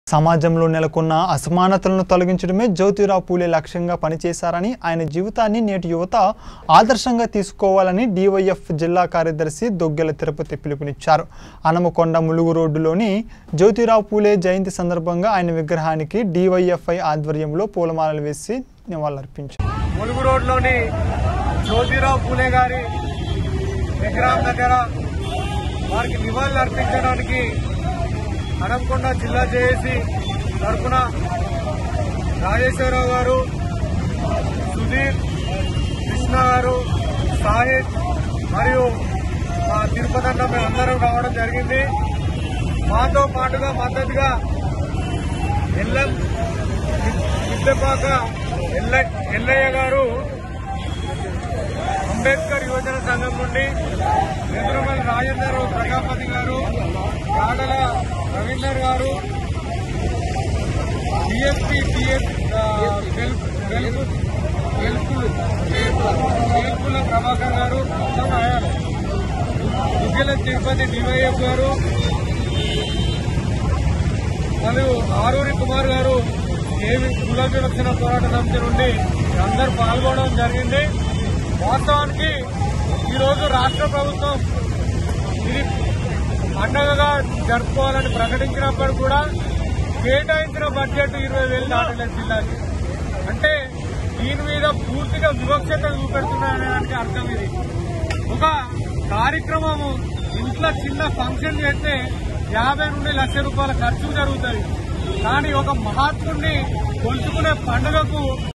సమాజంలో నెలకొన్న అసమానతలను తొలగించడమే జ్యోతిరావు పూలే లక్ష్యంగా పనిచేశారని ఆయన జీవితాన్ని నేటి యువత ఆదర్శంగా తీసుకోవాలని డివైఎఫ్ జిల్లా కార్యదర్శి దొగ్గెల తిరుపతి పిలుపునిచ్చారు అనమకొండ ములుగు రోడ్డులోని జ్యోతిరావు పూలే జయంతి సందర్భంగా ఆయన విగ్రహానికి డివైఎఫ్ఐ ఆధ్వర్యంలో పూలమాలలు వేసి నివాళులర్పించారు ములుగు రోడ్లోని జ్యోతిరావు పూలే గారి విగ్రహం దగ్గర వారికి నివాళులు అర్పించడానికి హనంకొండ జిల్లా జేఏసీ తరఫున రాజేశ్వరరావు గారు సుధీర్ కృష్ణ గారు సాహిద్ మరియు మా తిరుపతి అన్న మేమందరం రావడం జరిగింది మాతో పాటుగా మద్దతుగా ఎల్ఎం విద్యపాక ఎల్ల ఎల్లయ్య గారు అంబేద్కర్ యువజన సంఘం నుండి ఎదురుమల్ రాజేందర్ ప్రజాపతి గారు కాడల రవీందర్ గారు టిఎస్పీ టిఎస్ వేల్పుల ప్రభాకర్ గారు మొత్తం ఆయన దుగ్గల తిరుపతి డివైఎఫ్ గారు మరియు ఆరూరి కుమార్ గారు ఏమి కుల వివక్షణ పోరాట సమితి నుండి అందరూ పాల్గొనడం జరిగింది వాస్తవానికి ఈరోజు రాష్ట్ర ప్రభుత్వం ఇది పండగగా జరుపుకోవాలని ప్రకటించినప్పుడు కూడా కేటాయించిన బడ్జెట్ ఇరవై వేలు దాటలేదు జిల్లాకి అంటే దీని మీద పూర్తిగా వివక్షత చూపెడుతున్నారనేదానికి అర్థం ఇది ఒక కార్యక్రమము ఇంట్లో చిన్న ఫంక్షన్ చేస్తే యాభై నుండి లక్ష రూపాయల ఖర్చు జరుగుతుంది కానీ ఒక మహాత్ముడిని కొలుచుకునే పండుగకు